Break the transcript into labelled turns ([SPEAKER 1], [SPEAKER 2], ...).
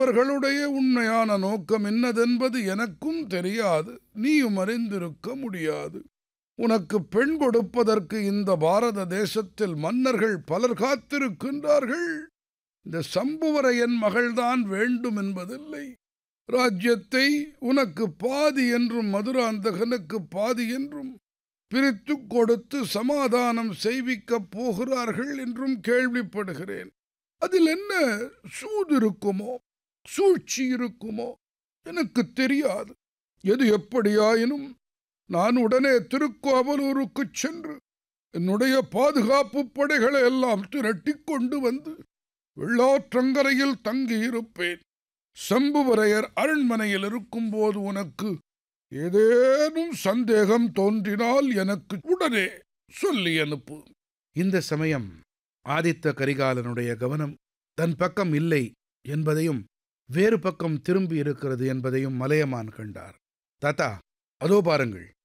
[SPEAKER 1] அவர்களுடைய உண்மையான நோக்கம் என்னதென்பது எனக்கும் தெரியாது நீயும் அறிந்திருக்க முடியாது உனக்கு பெண் கொடுப்பதற்கு இந்த பாரத தேசத்தில் மன்னர்கள் பலர் காத்திருக்கின்றார்கள் இந்த சம்புவரையன் மகள்தான் வேண்டும் என்பதில்லை ராஜ்யத்தை உனக்கு பாதி என்றும் மதுராந்தகனுக்கு பாதி என்றும் பிரித்து கொடுத்து சமாதானம் செய்விக்கப் போகிறார்கள் என்றும் கேள்விப்படுகிறேன் அதில் என்ன சூது இருக்குமோ சூழ்ச்சி இருக்குமோ எனக்கு தெரியாது எது எப்படியாயினும் நான் உடனே திருக்கோவலூருக்குச் சென்று என்னுடைய பாதுகாப்பு படைகளை எல்லாம் திரட்டிக் கொண்டு வந்து வெள்ளாற்றங்கரையில் தங்கியிருப்பேன் சம்புவரையர் அரண்மனையில் இருக்கும்போது உனக்கு ஏதேனும் சந்தேகம் தோன்றினால் எனக்கு உடனே சொல்லி அனுப்பு
[SPEAKER 2] இந்த சமயம் ஆதித்த கரிகாலனுடைய கவனம் தன் பக்கம் இல்லை என்பதையும் வேறு பக்கம் திரும்பி இருக்கிறது என்பதையும் மலையமான் கண்டார் தாத்தா அதோ பாருங்கள்